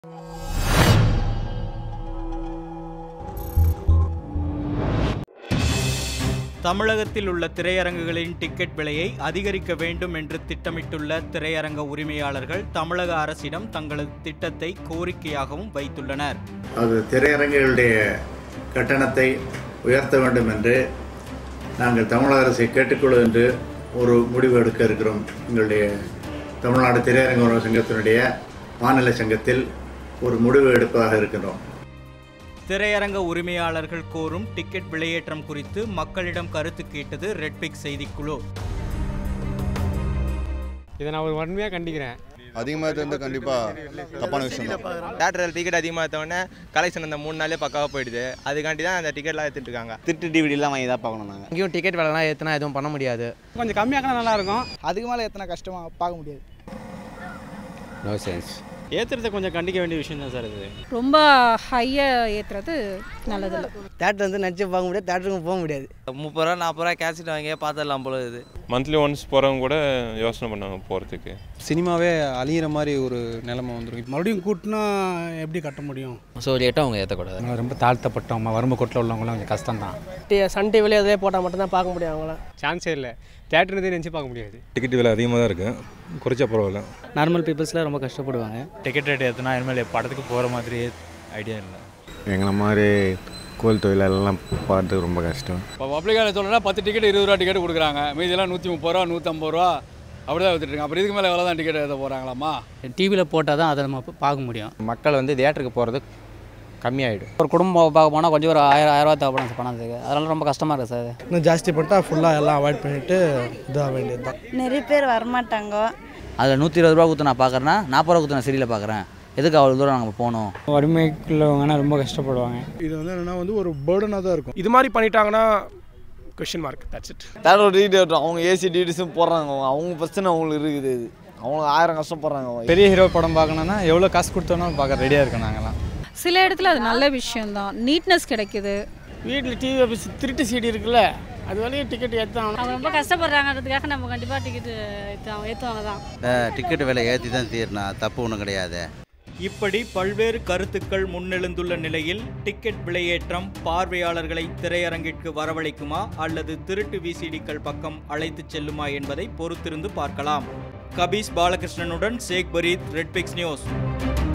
தமிழகத்தில் உள்ள திரையரங்குகளின் டிக்கெட் விலையை அதிகரிக்க வேண்டும் என்று திட்டமிட்டுள்ள திரையரங்க உரிமையாளர்கள் தமிழக அரசிடம் தங்களது திட்டத்தை கோரிக்கையாகவும் வைத்துள்ளனர் அது திரையரங்குகளுடைய கட்டணத்தை உயர்த்த வேண்டும் என்று நாங்கள் தமிழக அரசை கேட்டுக்கொள்வது என்று ஒரு முடிவு எடுக்க இருக்கிறோம் எங்களுடைய தமிழ்நாடு திரையரங்க உணவு சங்கத்தினுடைய மாநில சங்கத்தில் ஒரு முடிவு எடுப்பதாக இருக்கிறோம் திரையரங்க உரிமையாளர்கள் கோரும் டிக்கெட் விலையேற்றம் குறித்து மக்களிடம் கருத்து கேட்டது ரெட்பிக் செய்திக்குழு இதை நான் ஒரு வன்மையாக கண்டிக்கிறேன் அதிகமாக இருந்தால் கண்டிப்பாக தப்பான விஷயம் தான் தேட்டரில் டிக்கெட் அதிகமாக எடுத்தோடனே கலெக்ஷன் அந்த மூணு நாளே பக்காவாக போயிடுது அதுக்காண்டி தான் அந்த டிக்கெட்லாம் எடுத்துட்டு இருக்காங்க திருட்டு டிவிடிலாம் வாங்கி தான் பார்க்கணும் நாங்கள் இங்கேயும் டிக்கெட் விலைலாம் ஏற்றினா எதுவும் பண்ண முடியாது கொஞ்சம் கம்மியாக்கினா நல்லா இருக்கும் அதுக்கு மேலே எத்தனை கஷ்டமாக பார்க்க முடியாது நோ சென்ஸ் ஏற்றுறதை கொஞ்சம் கண்டிக்க வேண்டிய விஷயம் தான் சார் இது ரொம்ப ஹையாக ஏற்றுறது நல்லதில்லை தேட்டர் வந்து நினச்சி பார்க்க முடியாது தேட்டருக்கும் போக முடியாது முப்பது ரூபா நாற்பது ரூபா கேட்சிட்டு வாங்கி பார்த்துடலாம் போல இது மந்த்லி ஒன்ஸ் போகிறவங்க கூட யோசனை பண்ணாங்க போகிறதுக்கு சினிமாவே அழியிற மாதிரி ஒரு நிலைமை வந்துருக்கு மறுபடியும் கூட்டினா எப்படி கட்ட முடியும் ஸோ லேட்டாக அவங்க ஏற்றக்கூடாது ரொம்ப தாழ்த்தப்பட்டவங்க வறுமை கோட்டில் உள்ளவங்களாம் கொஞ்சம் கஷ்டம் தான் சன் டிவிலே அதே போட்டால் மட்டும்தான் பார்க்க முடியும் அவங்களாம் சான்ஸே இல்லை தேட்டர் நினச்சி பார்க்க முடியாது டிக்கெட் விலை அதிகமாக தான் இருக்குது குறைச்சா பரவாயில்ல நார்மல் பீப்புள்ஸ்லாம் ரொம்ப கஷ்டப்படுவாங்க டிக்கெட் ரேட் ஏற்றினா இனிமேல் படத்துக்கு போகிற மாதிரியே ஐடியா இல்லை எங்களை மாதிரி கோல் தொழிலாளர்லாம் பார்த்து ரொம்ப கஷ்டம் இப்போ பப்ளிக்கான சொல்லணும்னா பத்து டிக்கெட் இருபது ரூபா டிக்கெட் கொடுக்குறாங்க மீதியெல்லாம் நூற்றி முப்பது ரூபா நூற்றம்பது ரூபா அப்படி தான் வித்துட்டு அப்புறம் இதுக்கு மேலே எவ்வளோ தான் டிக்கெட் ஏற்ற போகிறாங்களாம்மா டிவியில் போட்டால் தான் அதை நம்ம பார்க்க முடியும் மக்கள் வந்து தேட்டருக்கு போகிறது கம்மியாயிடும் ஒரு குடும்பம் பார்க்க போனால் கொஞ்சம் ஒரு ஆயிரம் ஆயிரம் ரூபா தேவைப்படும் சார் பணத்துக்கு அதனால ரொம்ப கஷ்டமாக இருக்குது சார் இன்னும் ஜாஸ்தி பண்ணிட்டா ஃபுல்லாக எல்லாம் அவாய்ட் பண்ணிவிட்டு இதாக வேண்டியது தான் நிறைய பேர் வரமாட்டாங்க அதில் நூற்றி இருபது ரூபா கொடுத்து நான் பார்க்குறேன்னா நாற்பது ரூபா கொடுத்து நான் சரியில் பார்க்குறேன் எதுக்கு அவ்வளோ தூரம் நாங்கள் போகணும் வறுமைக்குள்ளவங்கன்னா ரொம்ப கஷ்டப்படுவாங்க இது வந்து என்னன்னா வந்து ஒரு பேர்டனாக தான் இருக்கும் இது மாதிரி பண்ணிட்டாங்கன்னா question mark that's it theatre ticket அவங்க ஏசி டிடிஸும் போடுறாங்க அவங்க பிரச்சனை அவங்களுக்கு இருக்குது இது அவங்க ஆயிரம் கஷ்டப்படுறாங்க பெரிய ஹீரோ படம் பார்க்கணுன்னா எவ்வளோ காசு கொடுத்தோன்னு பார்க்க ரெடியாக இருக்கோம் நாங்களாம் சில இடத்துல அது நல்ல விஷயம்தான் நீட்னஸ் கிடைக்குது வீட்டில் டிவி ஆஃபீஸ் திருட்டு சீடி இருக்குல்ல அது வரையும் டிக்கெட் ஏற்றாங்க அவங்க ரொம்ப கஷ்டப்படுறாங்கிறதுக்காக நம்ம கண்டிப்பாக டிக்கெட்டு ஏற்றுவாங்க தான் டிக்கெட் விலை ஏற்றி தான் தீரணும் தப்பு ஒன்றும் கிடையாது இப்படி பல்வேறு கருத்துக்கள் முன்னெழுந்துள்ள நிலையில் டிக்கெட் விலையேற்றம் பார்வையாளர்களை திரையரங்கிற்கு வரவழைக்குமா அல்லது திருட்டு விசிடிக்கள் பக்கம் அழைத்துச் செல்லுமா என்பதை பொறுத்திருந்து பார்க்கலாம் கபீஸ் பாலகிருஷ்ணனுடன் ஷேக் பரீத் ரெட்பிக்ஸ் நியூஸ்